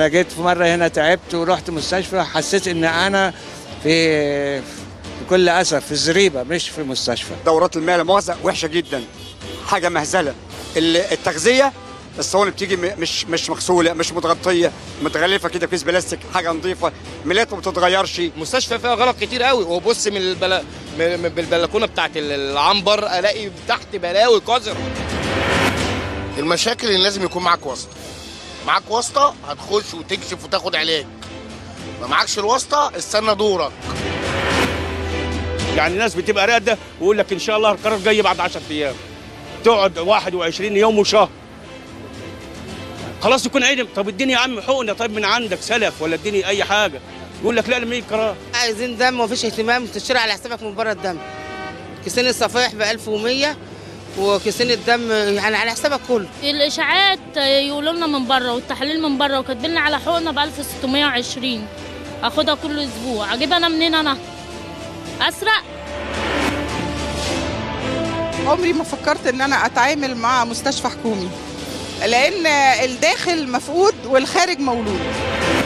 انا جيت في مره هنا تعبت ورحت مستشفى حسيت ان انا في بكل اسف في الزريبه مش في مستشفى دورات المياه لا مؤاخذه وحشه جدا حاجه مهزله ال- التغذيه الصواني بتيجي م- مش مش مغسوله مش متغطيه متغلفه كده كيس بلاستيك حاجه نظيفه ميلات ما بتتغيرش المستشفى فيها غلط كتير قوي وبص من البلا... من من- بالبلكونه بتاعت العنبر الاقي تحت بلاوي قذر المشاكل اللي لازم يكون معاك واسطه معاك واسطه هتخش وتكشف وتاخد علاج ما معكش الواسطه استنى دورك يعني ناس بتبقى راقده ويقول لك ان شاء الله القرار جاي بعد 10 ايام تقعد 21 يوم وشهر خلاص يكون عدم طب اديني يا عم حقنه طيب من عندك سلف ولا اديني اي حاجه يقول لك لا لما يجي قرار عايزين دم ومفيش اهتمام تشتري على حسابك من بره الدم كيسين الصفائح ب 1100 وكيسين الدم يعني على حسابك كله الاشاعات يقولوا لنا من بره والتحاليل من بره وكاتبين لنا على حقنه ب 1620 اخدها كل اسبوع اجيب انا منين انا اسرق عمري ما فكرت ان انا اتعامل مع مستشفى حكومي لان الداخل مفقود والخارج مولود